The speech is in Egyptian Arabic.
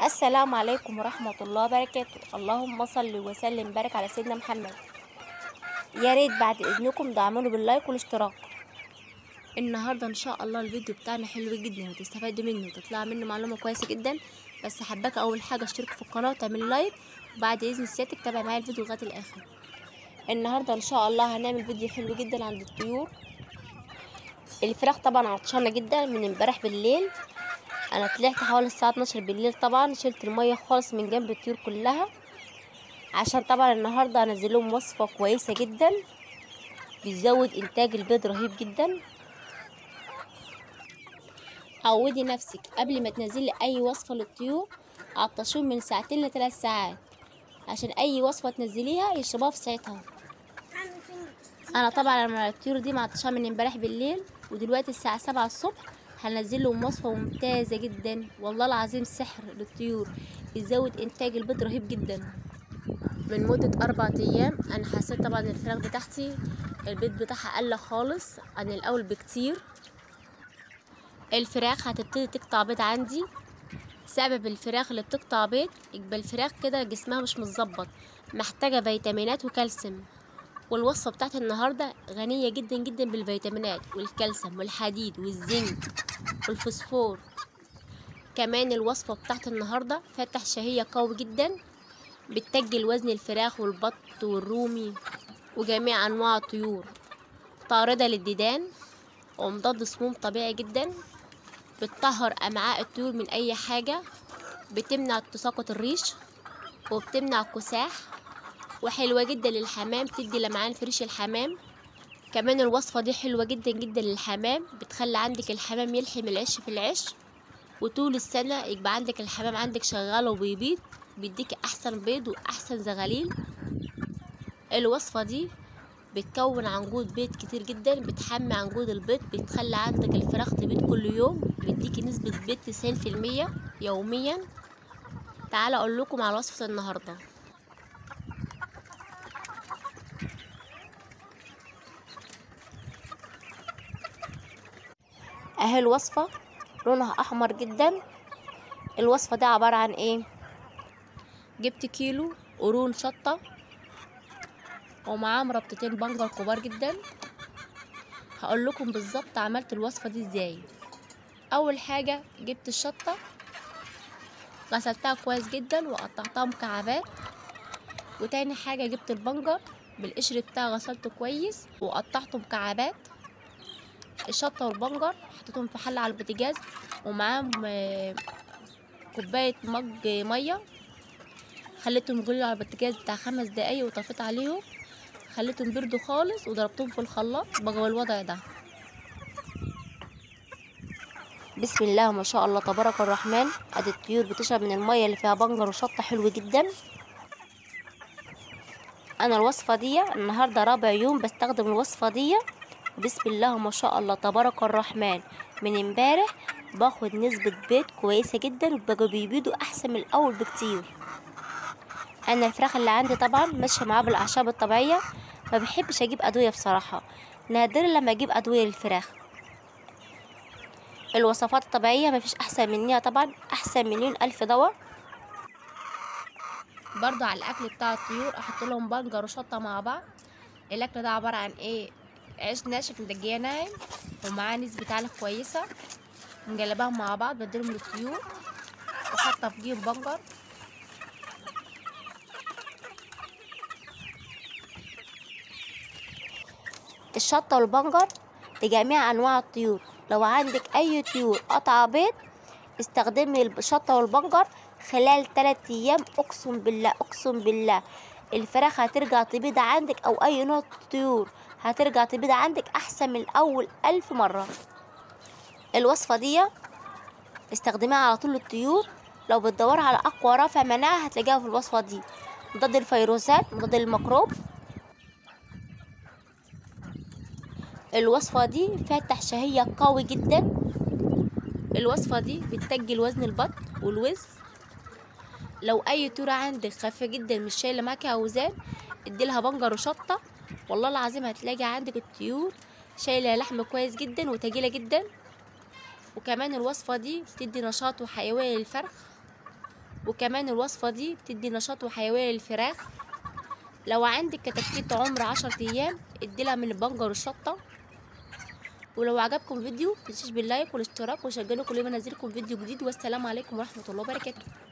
السلام عليكم ورحمة الله وبركاته اللهم صل وسلم وبارك على سيدنا محمد يا ريت بعد اذنكم دعمونا باللايك والاشتراك النهارده ان شاء الله الفيديو بتاعنا حلو جدا وتستفادوا منه وتطلع منه معلومه كويسه جدا بس حباك اول حاجه اشترك في القناه وتعمل لايك وبعد اذن سيادتك تابع معايا الفيديو لغايه الاخر النهارده ان شاء الله هنعمل فيديو حلو جدا عند الطيور الفراخ طبعا عطشانه جدا من امبارح بالليل انا طلعت حوالي الساعه 12 بالليل طبعا شلت الميه خالص من جنب الطيور كلها عشان طبعا النهارده انزل لهم وصفه كويسه جدا بيزود انتاج البيض رهيب جدا عودي نفسك قبل ما تنزلي اي وصفه للطيور عطشون من ساعتين لثلاث ساعات عشان اي وصفه تنزليها يشربوها في ساعتها انا طبعا لما الطيور دي معطشاه من امبارح بالليل ودلوقتي الساعه سبعة الصبح هنزل لهم وصفه ممتازه جدا والله العظيم سحر للطيور يزود انتاج البيض رهيب جدا من مدة أربع أيام أنا حسيت طبعا الفراخ بتاعتي البيض بتاعها قل خالص عن الأول بكتير الفراخ هتبتدي تقطع بيض عندي سبب الفراخ اللي بتقطع بيض يبقى الفراخ كده جسمها مش متظبط محتاجة فيتامينات وكالسيوم والوصفة بتاعت النهاردة غنية جدا جدا بالفيتامينات والكالسيوم والحديد والزنك والفوسفور كمان الوصفة بتاعت النهاردة فاتح شهية قوي جدا بتسجل وزن الفراخ والبط والرومي وجميع أنواع الطيور طاردة للديدان ومضاد سموم طبيعي جدا بتطهر أمعاء الطيور من أي حاجة بتمنع تساقط الريش وبتمنع الكساح وحلوة جدا للحمام تدي لمعان في ريش الحمام كمان الوصفة دي حلوة جدا جدا للحمام بتخلي عندك الحمام يلحم العش في العش وطول السنة يبقى عندك الحمام عندك شغال وبيبيض بيديك أحسن بيض وأحسن زغاليل الوصفة دي بتكون عنقود بيض كتير جدا بتحمي عنقود البيض بتخلي عندك الفراخ تبيض كل يوم بيديكي نسبة بيض تسعين في المية يوميا تعالى أقول لكم على وصفة النهاردة اهي الوصفة لونها احمر جدا الوصفة دي عبارة عن ايه جبت كيلو قرون شطة ومعاه مربطتين بنجر كبار جدا هقول لكم بالظبط عملت الوصفة دي ازاي اول حاجة جبت الشطة غسلتها كويس جدا وقطعتها مكعبات وتاني حاجة جبت البنجر بالقشر بتاعه غسلته كويس وقطعته مكعبات الشطة والبنجر حطيتهم في حلة على البوتاجاز ومعاهم كوباية مج مية خليتهم يغلوا على البوتاجاز بتاع خمس دقايق وطفيت عليهم خليتهم بردوا خالص وضربتهم في الخلاط بقوا الوضع ده بسم الله ما شاء الله تبارك الرحمن ادي الطيور بتشرب من المية اللي فيها بنجر وشطة حلو جدا انا الوصفة دي النهاردة رابع يوم بستخدم الوصفة دي بسم الله ما شاء الله تبارك الرحمن من امبارح باخد نسبة بيض كويسة جدا وبقوا بيبيضوا احسن من الاول بكتير انا الفراخ اللي عندي طبعا ماشية معاه بالاعشاب الطبيعية ما بحبش اجيب ادوية بصراحة نادرا لما اجيب ادوية للفراخ الوصفات الطبيعية ما فيش احسن منها طبعا احسن مليون الف دواء برضو على الاكل بتاع الطيور احط لهم بنجر وشطة مع بعض الاكل ده عبارة عن ايه عيش ناشف مدجيه ناعم ومعاه نسبة علف كويسة مجلباهم مع بعض بديلهم للطيور وحاطة فيهم بنجر الشطة والبنجر لجميع أنواع الطيور لو عندك أي طيور قطع بيض استخدمي الشطة والبنجر خلال 3 أيام أقسم بالله أقسم بالله الفراخ هترجع تبيض عندك أو أي نوع طيور هترجع تبيض عندك احسن من الاول الف مرة الوصفة دي استخدميها على طول للطيور لو بتدور على اقوى رافع مناعة هتلاقيها في الوصفة دي مضاد الفيروسات مضاد الميكروب الوصفة دي فاتح شهية قوي جدا الوصفة دي بتسجل وزن البط والوز لو اي طيورة عندك خفيفة جدا مش شايلة معاكي اوزان اديلها بنجر وشطة والله العظيم هتلاقي عندك الطيور شايله لحم كويس جدا وتجيله جدا وكمان الوصفه دي بتدي نشاط وحيويه للفرخ وكمان الوصفة دي بتدي نشاط وحيوية للفراخ لو عندك كتاكيت عمر عشر ايام اديلها من البنجر والشطة ولو عجبكم الفيديو متنسيش باللايك والاشتراك وشجعوا كل ما انزلكم فيديو جديد والسلام عليكم ورحمة الله وبركاته